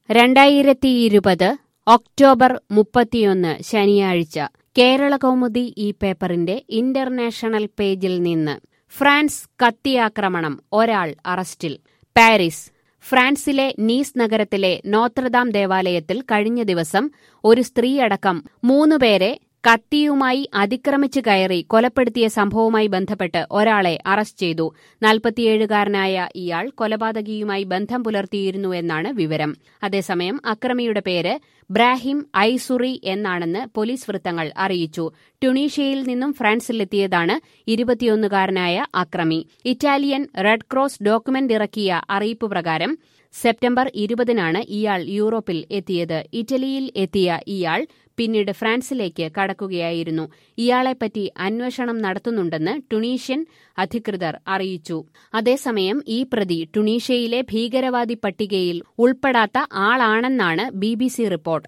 രണ്ടായിരത്തി ഇരുപത് ഒക്ടോബർ മുപ്പത്തിയൊന്ന് ശനിയാഴ്ച കേരള കൗമുദി ഈ പേപ്പറിന്റെ ഇന്റർനാഷണൽ പേജിൽ നിന്ന് ഫ്രാൻസ് കത്തിയാക്രമണം ഒരാൾ അറസ്റ്റിൽ പാരീസ് ഫ്രാൻസിലെ നീസ് നഗരത്തിലെ നോത്രദാം ദേവാലയത്തിൽ കഴിഞ്ഞ ദിവസം ഒരു സ്ത്രീയടക്കം മൂന്നുപേരെ കത്തിയുമായി അതിക്രമിച്ചു കയറി കൊലപ്പെടുത്തിയ സംഭവവുമായി ബന്ധപ്പെട്ട് ഒരാളെ അറസ്റ്റ് ചെയ്തു നാൽപ്പത്തിയേഴുകാരനായ ഇയാൾ കൊലപാതകിയുമായി ബന്ധം പുലർത്തിയിരുന്നുവെന്നാണ് വിവരം അതേസമയം അക്രമിയുടെ പേര് ബ്രാഹിം ഐസുറി എന്നാണെന്ന് പോലീസ് വൃത്തങ്ങൾ അറിയിച്ചു ട്യുണീഷ്യയിൽ നിന്നും ഫ്രാൻസിലെത്തിയതാണ് ഇരുപത്തിയൊന്നുകാരനായ അക്രമി ഇറ്റാലിയൻ റെഡ് ക്രോസ് ഡോക്യുമെന്റ് ഇറക്കിയ അറിയിപ്പ് പ്രകാരം സെപ്റ്റംബർ ഇരുപതിനാണ് ഇയാൾ യൂറോപ്പിൽ എത്തിയത് ഇറ്റലിയിൽ എത്തിയ ഇയാൾ പിന്നീട് ഫ്രാൻസിലേക്ക് കടക്കുകയായിരുന്നു ഇയാളെപ്പറ്റി അന്വേഷണം നടത്തുന്നുണ്ടെന്ന് ടുണീഷ്യൻ അധികൃതർ അറിയിച്ചു അതേസമയം ഈ പ്രതി ടുണീഷ്യയിലെ ഭീകരവാദി പട്ടികയിൽ ഉൾപ്പെടാത്ത ആളാണെന്നാണ് ബി ബി സി റിപ്പോർട്ട്